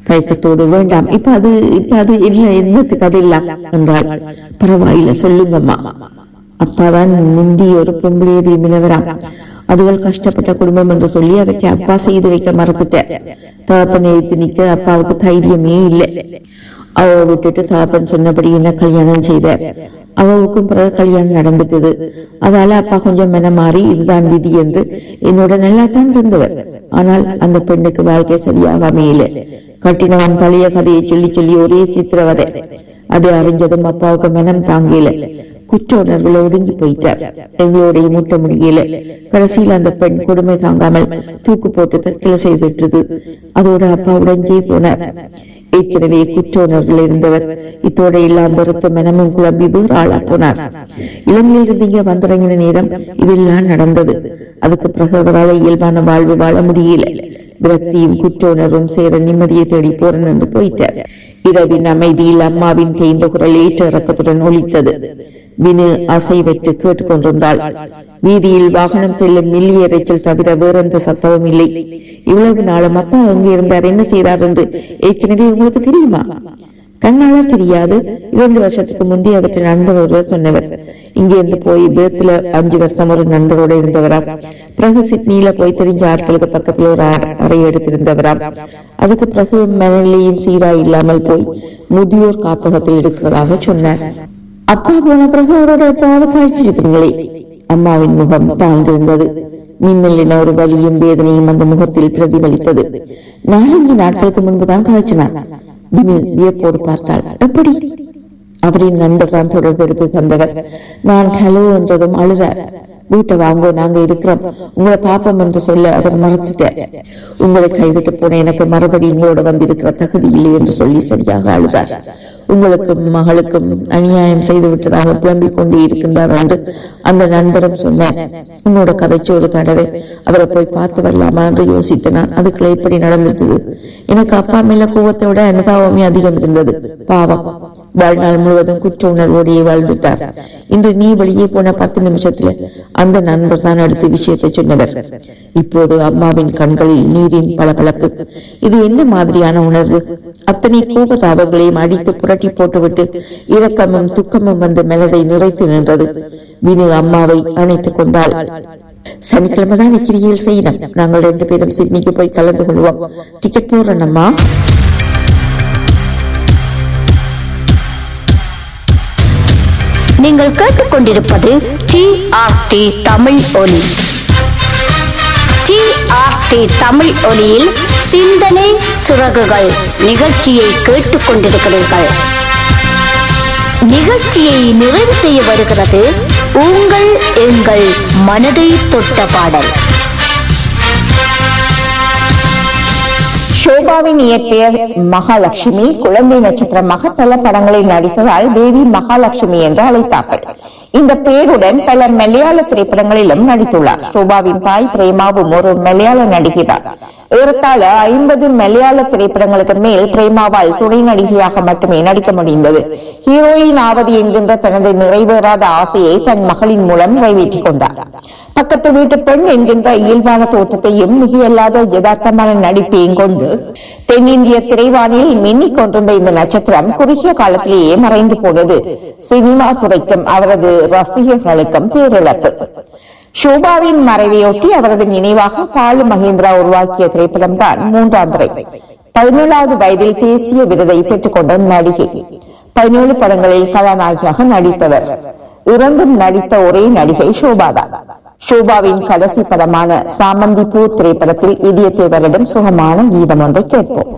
தயக்கத்தோடு வேண்டாம் இப்ப அது இப்ப அது இல்ல என்னத்துக்கு அது இல்ல என்றாள் பரவாயில்ல சொல்லுங்கம்மா அப்பாதான் முந்தி ஒரு பொம்பளையை விரும்பினவராம் அதுகள் கஷ்டப்பட்ட குடும்பம் என்று சொல்லி அவற்றை அப்பா செய்து வைக்க மறந்துட்டேன் தகப்பனை எதிர்த்து நிக்க அப்பாவுக்கு தைரியமே இல்லை அவ விட்டுட்டு தகப்பன் சொன்னபடி என்ன கல்யாணம் செய்தார் அவளுக்கும் பிறகு கல்யாணம் நடந்துட்டது அதால அப்பா கொஞ்சம் மனமாறி இதுதான் விதி என்று என்னோட நல்லா தான் இருந்தவர் ஆனால் அந்த பெண்ணுக்கு வாழ்க்கை சரியாக அமையல கட்டினவன் பழைய கதையை சொல்லி சொல்லி ஒரே சித்திரவதை அது அறிஞ்சதும் அப்பாவுக்கு மனம் தாங்கல குற்ற உணர்வுல ஒடுங்கி போயிட்டார் எங்களோடைய மூட்ட முடியல கடைசியில் அந்த பெண் கொடுமை தாங்காமல் தூக்கு போட்டு தற்கொலை செய்துவிட்டது அதோட அப்பா உடைஞ்சே போனார் ஏற்கனவே குற்ற உணர்வில் இருந்தவர் இத்தோட எல்லாம் வெறுத்த மனமும் குழம்பி வேறு ஆளா போனார் இலங்கையில் இருந்து இங்க வந்திறங்கின நேரம் இதெல்லாம் நடந்தது அதுக்கு பிறகு அவரால் இயல்பான வாழ்வு வாழ முடியல விரக்தியும் குற்ற உணர்வும் சேர நிம்மதியை தேடி போறேன் என்று போயிட்டார் இரவின் அமைதியில் அம்மாவின் தேய்ந்த குரல் ஏற்ற இறக்கத்துடன் ஒலித்தது வினு அசைவற்று கேட்டுக்கொண்டிருந்தாள் வீதியில் வாகனம் செல்லும் மில்லி இறைச்சல் தவிர வேறெந்த சத்தமும் இல்லை இவ்வளவு நாளும் அப்பா அங்கு இருந்தார் என்ன செய்தார் என்று ஏற்கனவே உங்களுக்கு தெரியுமா கண்ணால தெரியாது இரண்டு வருஷத்துக்கு முந்தைய அவற்றை நண்பர் ஒருவர் சொன்னவர் இங்க இருந்து போய் பேத்துல அஞ்சு வருஷம் ஒரு நண்பரோட இருந்தவராம் பிறகு சிட்னியில போய் தெரிஞ்ச ஆட்களுக்கு பக்கத்துல ஒரு அறை- அறை எடுத்திருந்தவராம் அதுக்கு பிறகு மனநிலையும் சீரா இல்லாமல் போய் முதியோர் காப்பகத்தில் இருக்கிறதாக சொன்னார் அப்பா போன பிறகு அவரோட எப்பாவது காய்ச்சிருக்கிறீங்களே அம்மாவின் முகம் தாழ்ந்திருந்தது மின்னல் என ஒரு வலியும் வேதனையும் அந்த முகத்தில் பிரதிபலித்தது நாலஞ்சு நாட்களுக்கு முன்புதான் காய்ச்சினார் வினு வியப்போடு பார்த்தாள் எப்படி அவரின் நண்பர் தான் தொடர்பு எடுத்து தந்தவர் நான் ஹலோ என்றதும் அழுதார் வீட்டை வாங்கோ நாங்க இருக்கிறோம் உங்களை பாப்போம் என்று சொல்ல அவர் மறுத்துட்டார் உங்களை கைவிட்டு போன எனக்கு மறுபடி உங்களோட வந்திருக்கிற தகுதி இல்லை என்று சொல்லி சரியாக அழுதார் உங்களுக்கும் மகளுக்கும் அநியாயம் செய்து விட்டதாக புலம்பிக் கொண்டே இருக்கின்றார் என்று அந்த நண்பரும் சொன்னார் உன்னோட கதைச்சு ஒரு தடவை அவரை போய் பார்த்து வரலாமா என்று யோசித்து நான் அதுக்குள்ள இப்படி நடந்துட்டது எனக்கு அப்பா மேல கோவத்தை விட அனுதாபமே அதிகம் இருந்தது பாவம் வாழ்நாள் முழுவதும் குற்ற உணர்வோடையே வாழ்ந்துட்டார் இன்று நீ வெளியே போன பத்து நிமிஷத்துல அந்த நண்பர் தான் அடுத்த விஷயத்தை சொன்னவர் இப்போது அம்மாவின் கண்களில் நீரின் பளபளப்பு இது என்ன மாதிரியான உணர்வு அத்தனை கோபதாபங்களையும் அடித்து புரட்டி போட்டுவிட்டு இரக்கமும் துக்கமும் வந்து மனதை நிறைத்து நின்றது வினு அம்மாவை அணைத்துக் கொண்டாள் சனிக்கிழமை தான் கிரியில் செய்யணும் நாங்கள் ரெண்டு பேரும் சிட்னிக்கு போய் கலந்து கொள்வோம் டிக்கெட் போடுறோம் அம்மா நீங்கள் கேட்டுக்கொண்டிருப்பது டி ஆர் டி தமிழ் ஒலி டி ஆர் டி தமிழ் ஒலியில் சிந்தனை சிறகுகள் நிகழ்ச்சியை கேட்டுக்கொண்டிருக்கிறீர்கள் நிகழ்ச்சியை நிறைவு செய்ய வருகிறது உங்கள் எங்கள் மனதை தொட்ட பாடல் ஷோபாவின் இயற்பெயர் மகாலட்சுமி குழந்தை நட்சத்திரமாக பல படங்களில் நடித்ததால் தேவி மகாலட்சுமி என்று அழைத்தார்கள் இந்த பெயருடன் பல மலையாள திரைப்படங்களிலும் நடித்துள்ளார் ஷோபாவின் தாய் பிரேமாவும் ஒரு மலையாள நடிகைதான் ஏறத்தாழ ஐம்பது மலையாள திரைப்படங்களுக்கு மேல் பிரேமாவால் துணை நடிகையாக மட்டுமே நடிக்க முடிந்தது ஹீரோயின் ஆவது என்கின்ற தனது நிறைவேறாத ஆசையை தன் மகளின் மூலம் நிறைவேற்றிக் கொண்டார் பக்கத்து வீட்டு பெண் என்கின்ற இயல்பான தோற்றத்தையும் மிகையல்லாத யதார்த்தமான நடிப்பையும் கொண்டு தென்னிந்திய திரைவானில் மின்னிக் கொண்டிருந்த இந்த நட்சத்திரம் குறுகிய காலத்திலேயே மறைந்து போனது சினிமா துறைக்கும் அவரது ரசிகர்களுக்கும் பேரிழப்பு ஷோபாவின் மறைவையொட்டி அவரது நினைவாக பாலு மகேந்திரா உருவாக்கிய திரைப்படம் தான் மூன்றாம் திரை பதினேழாவது வயதில் தேசிய விருதை பெற்றுக் கொண்ட நடிகை பதினேழு படங்களில் கதாநாயகியாக நடித்தவர் இறந்தும் நடித்த ஒரே நடிகை ஷோபாதான் ஷோபாவின் கடைசி படமான சாமந்திப்பூர் திரைப்படத்தில் இதயத்தை வருடம் சுகமான கீதம் ஒன்றை கேட்போம்